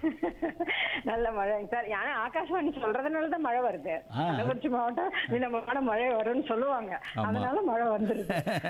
நல்ல மழைங்க சார் ஆனா ஆகாஷ்வாணி சொல்றதுனால தான் மழை வருது ஆ. கள்ளக்குறிச்சி மாவட்டம் விதமான மழை வரும்னு சொல்லுவாங்க ஆமா. அதனால மழை வந்துருது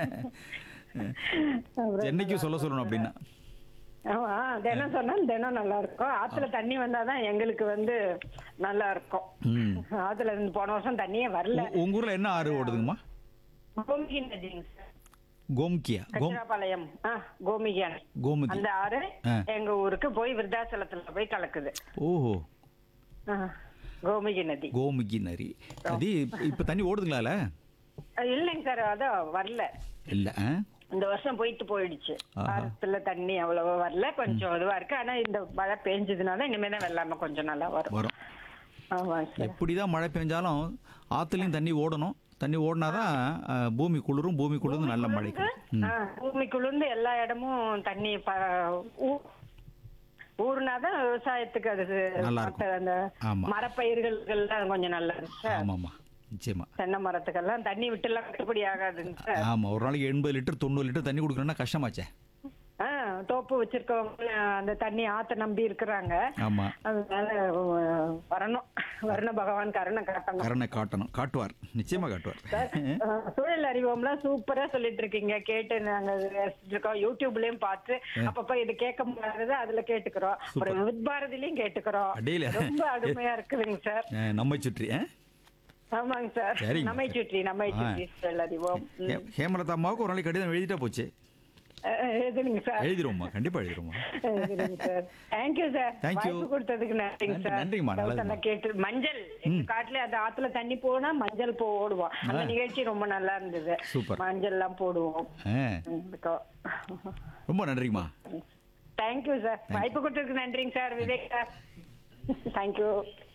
அப்புறம் சென்னைக்கு சொல்ல சொல்லணும் அப்படின்னா ஆமா தினம் சொன்னாலும் தினம் நல்லா இருக்கும் ஆத்துல தண்ணி வந்தாதான் எங்களுக்கு வந்து நல்லா இருக்கும் ம். ஆத்துல இருந்து போன வருஷம் தண்ணியே வரல உ- உங்க ஊர்ல என்ன ஆறு ஓடுதுங்கம்மா கோமிகி நதிங்க சார் கோம்கியா கோம் கச்சிராபாளையம் ஆ கோமிகி அணை கோமதி அந்த ஆறு ஆ. எங்க ஊருக்கு போய் விருத்தாச்சலத்துல போய் கலக்குது ஓஹோ ஆ, கோமிகி நதி கோமுகி நரி அது இப்ப தண்ணி ஓடுதுங்களால அஹ் இல்லைங்க சார் அதான் வரல இல்ல ஆ? இந்த வருஷம் போயிட்டு போயிடுச்சு ஆஹா. ஆத்துல தண்ணி அவ்வளவா வரல கொஞ்சம் இதுவா இருக்கு ஆனா இந்த மழை பெஞ்சதுனால இனிமே தான் வெள்ளாம கொஞ்சம் நல்லா வரும் வரும் ஆமாங்க சார் எப்படிதான் மழை பெஞ்சாலும் ஆத்துலயும் தண்ணி ஓடணும் தண்ணி ஓடினாதான் அஹ், பூமி குளிரும் பூமி குளிர்ந்து நல்ல மழை கிடைக்கும். ம். ஆ, பூமிக்குள்ளிருந்து எல்லா இடமும் தண்ணி ப- ஊ- ஊறுனாதான் விவசாயத்துக்கு அது நல்லா இருக்கும். மத்த அந்த ஆமா. மரப்பயிர்கள் எல்லாம் கொஞ்சம் நல்லா இருக்கு சார் ஆமாம்மா நிச்சயமா தென்னை மரத்துக்கெல்லாம் தண்ணி விட்டு எல்லாம் கட்டுப்படி ஆகாதுங்க சார் ஆமா ஒரு நாளைக்கு எண்பது லிட்டர் தொண்ணூறு லிட்டர் தண்ணி கொடுக்கணும்னா கஷ்டமாச்சே ஆ, தோப்பு வச்சிருக்கவங்க அந்த தண்ணி ஆத்த நம்பி இருக்கிறாங்க ஆமா அதனால அஹ், வரணும் வருண பகவான் கருணை காட்டணும் கரணை காட்டணும் காட்டுவார் நிச்சயமா காட்டுவார் அஹ், சூழல் அறிவோம்லாம் சூப்பரா சொல்லிட்டு இருக்கீங்க கேட்டு நாங்க ரசிச்சிட்டு இருக்கோம் யூடியூப்லயும் பார்த்து அப்பப்ப இது கேட்க முடியாதது அதுல கேட்டுக்கிறோம் அப்புறம் வித் பாரதிலையும் கேட்டுக்கிறோம் அடேல. ரொம்ப அருமையா இருக்குதுங்க சார் அஹ், நம்மை சுற்றி அஹ்? ஆமாங்க சார் சரிங்க. நம்மை சுற்றி நம்மை ஆ. சுற்றி சூழல் அறிவோம் ம். ஹே- ஹேமலதா அம்மாவுக்கு ஒரு நாளைக்கு கடிதம் எழுதிட்டா போச்சு அஹ், எதுங்க சார் எழுதிருவோம்மா கண்டிப்பா எழுதிருவோம்மா சரிங்க sir thank you sir Thank you. வாய்ப்பு கொடுத்ததுக்கு நன்றிங்க நன்றி, சார் நன்றிங்கம்மா, நல்லதும்மா. டவுட் எல்லாம் கேட்டு மஞ்சள் எங்க காட்டுல அந்த ஆத்துல தண்ணி போனா மஞ்சள் போ ஓடுவோம் அந்த நிகழ்ச்சி ரொம்ப நல்லா இருந்தது Super. மஞ்சள் எல்லாம் போடுவோம் அஹ், ரொம்ப நன்றிங்கம்மா தேங்க்யூ சார் வாய்ப்பு கொடுத்ததுக்கு நன்றிங்க சார் விவேக் சார் தேங்க்யூ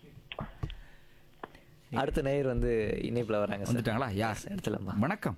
அடுத்த நேயர் வந்து இணைப்புல வராங்க சார் வந்துட்டாங்களா யார் எடுத்துலாமா வணக்கம்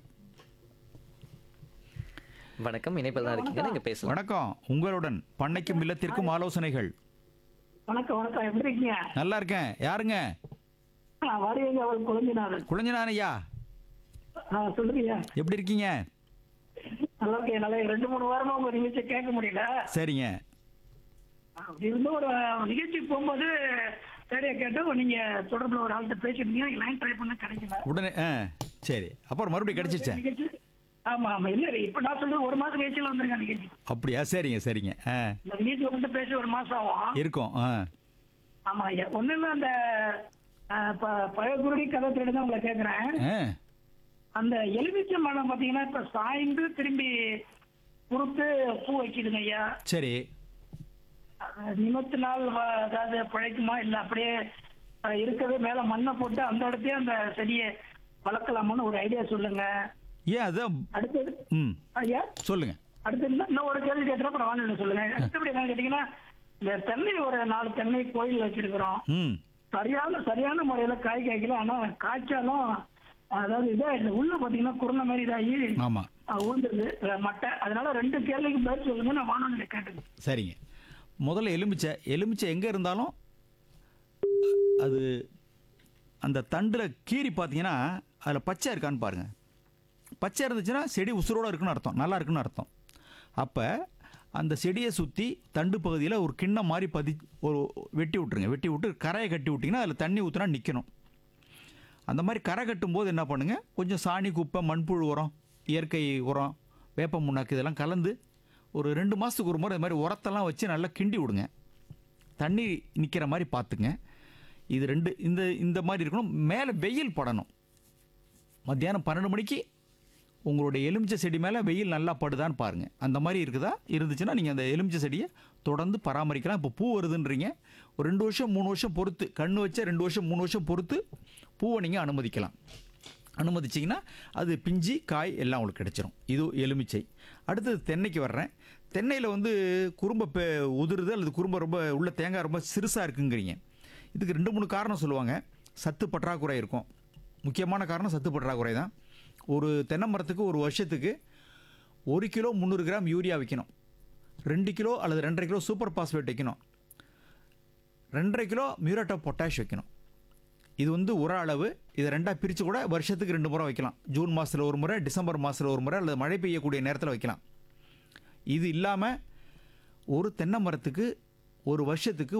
வணக்கம் இணைப்பில் தான் இருக்கீங்க நீங்க பேசலாம் வணக்கம் உங்களுடன் பண்ணைக்கும் இல்லத்திற்கும் ஆலோசனைகள் வணக்கம் வணக்கம் எப்படி இருக்கீங்க நல்லா இருக்கேன் யாருங்க நான் வாரியங்க அவள் குழந்தைனாரு குழஞ்சனான் ஐயா சொல்றீங்க எப்படி இருக்கீங்க நல்லா இருக்கேன் நல்லா ரெண்டு மூணு வாரமா உங்க நிகழ்ச்சி கேட்க முடியல சரிங்க அப்படி இருந்தும் ஒரு நிகழ்ச்சி போகும்போது சரியா கேட்டோம் நீங்க தொடர்புல ஒரு ஆள்கிட்ட பேசிருந்தீங்க லைன் ட்ரை பண்ண கிடைக்கல உடனே ஆ சரி அப்புறம் மறுபடியும் கிடைச்சிருச்சேன் நிகழ்ச்சி ஆமா ஆமா இல்ல இப்ப நான் சொல்றது ஒரு மாசம் கழிச்சுல வந்துருங்க நிகழ்ச்சி அப்படியா சரிங்க சரிங்க ஆ இந்த நிகழ்ச்சி வந்து பேசி ஒரு மாசம் ஆகும் இருக்கும் ஆ ஆமா ஐயா ஒண்ணு இல்ல அந்த அஹ், ப- பழகுருடி கதை திருடு தான் உங்களை கேக்குறேன் ஆ அந்த எலுமிச்சை மரம் பாத்தீங்கன்னா இப்ப சாய்ந்து திரும்பி குறுத்து பூ வைக்குதுங்க ஐயா சரி அஹ் நிமித்து நாள் வ- அதாவது பிழைக்குமா இல்ல அப்படியே அஹ், இருக்கவே மேல மண்ணை போட்டு அந்த இடத்தையே அந்த செடியை வளர்க்கலாமான்னு ஒரு ஐடியா சொல்லுங்க ஏன் அதான் அடுத்தது ம் ஐயா சொல்லுங்க அடுத்து இன்னும் இன்னும் ஒரு கேள்வி கேட்டா அப்புறம் வாங்க சொல்லுங்க அடுத்தபடி என்ன கேட்டீங்கன்னா இந்த தென்னை ஒரு நாலு தென்னை கோயில் வச்சிருக்கிறோம் ம் சரியான சரியான முறையில காய் காய்க்கல ஆனா காய்ச்சாலும் அதாவது இதா இல்லை உள்ள பாத்தீங்கன்னா குருணை மாதிரி இதாகி ஆமாம் அஹ், ஊந்துருது அஹ், மட்டை அதனால ரெண்டு கேள்விக்கு பதில் சொல்லுங்க நான் வானொலியில கேட்டேன் சரிங்க முதல்ல எலுமிச்சை எலுமிச்சை எங்கே இருந்தாலும் அது அந்த தண்டில் கீறி பார்த்தீங்கன்னா அதில் பச்சை இருக்கான்னு பாருங்கள் பச்சை இருந்துச்சுன்னா செடி உசுரோடு இருக்குன்னு அர்த்தம் நல்லா இருக்குன்னு அர்த்தம் அப்போ அந்த செடியை சுற்றி தண்டு பகுதியில் ஒரு கிண்ணம் மாதிரி பதி ஒரு வெட்டி விட்ருங்க வெட்டி விட்டு கரையை கட்டி விட்டிங்கன்னா அதில் தண்ணி ஊற்றினா நிற்கணும் அந்த மாதிரி கரை கட்டும்போது என்ன பண்ணுங்கள் கொஞ்சம் சாணி குப்பை மண்புழு உரம் இயற்கை உரம் வேப்ப முன்னாக்கு இதெல்லாம் கலந்து ஒரு ரெண்டு மாதத்துக்கு ஒரு முறை இது மாதிரி உரத்தெல்லாம் வச்சு நல்லா கிண்டி விடுங்க தண்ணி நிற்கிற மாதிரி பார்த்துங்க இது ரெண்டு இந்த இந்த மாதிரி இருக்கணும் மேலே வெயில் படணும் மத்தியானம் பன்னெண்டு மணிக்கு உங்களுடைய எலுமிச்சை செடி மேலே வெயில் நல்லா படுதான்னு பாருங்கள் அந்த மாதிரி இருக்குதா இருந்துச்சுன்னா நீங்கள் அந்த எலுமிச்சை செடியை தொடர்ந்து பராமரிக்கலாம் இப்போ பூ வருதுன்றீங்க ஒரு ரெண்டு வருஷம் மூணு வருஷம் பொறுத்து கண்ணு வச்ச ரெண்டு வருஷம் மூணு வருஷம் பொறுத்து பூவை நீங்கள் அனுமதிக்கலாம் அனுமதிச்சிங்கன்னா அது பிஞ்சு காய் எல்லாம் உங்களுக்கு கிடைச்சிரும் இது எலுமிச்சை அடுத்தது தென்னைக்கு வர்றேன் தென்னையில் வந்து குறும்ப பெ உதிருது அல்லது குறும்ப ரொம்ப உள்ள தேங்காய் ரொம்ப சிறுசாக இருக்குங்கிறீங்க இதுக்கு ரெண்டு மூணு காரணம் சொல்லுவாங்க சத்து பற்றாக்குறை இருக்கும் முக்கியமான காரணம் சத்து பற்றாக்குறை தான் ஒரு தென்னை மரத்துக்கு ஒரு வருஷத்துக்கு ஒரு கிலோ முந்நூறு கிராம் யூரியா வைக்கணும் ரெண்டு கிலோ அல்லது ரெண்டரை கிலோ சூப்பர் பாஸ்பேட் வைக்கணும் ரெண்டரை கிலோ மியூரேட் ஆஃப் பொட்டாஷ் வைக்கணும் இது வந்து உர அளவு இதை ரெண்டாக பிரித்து கூட வருஷத்துக்கு ரெண்டு முறை வைக்கலாம் ஜூன் மாதத்தில் ஒரு முறை டிசம்பர் மாதத்தில் ஒரு முறை அல்லது மழை பெய்யக்கூடிய நேரத்தில் வைக்கலாம் இது இல்லாமல் ஒரு தென்னை மரத்துக்கு ஒரு வருஷத்துக்கு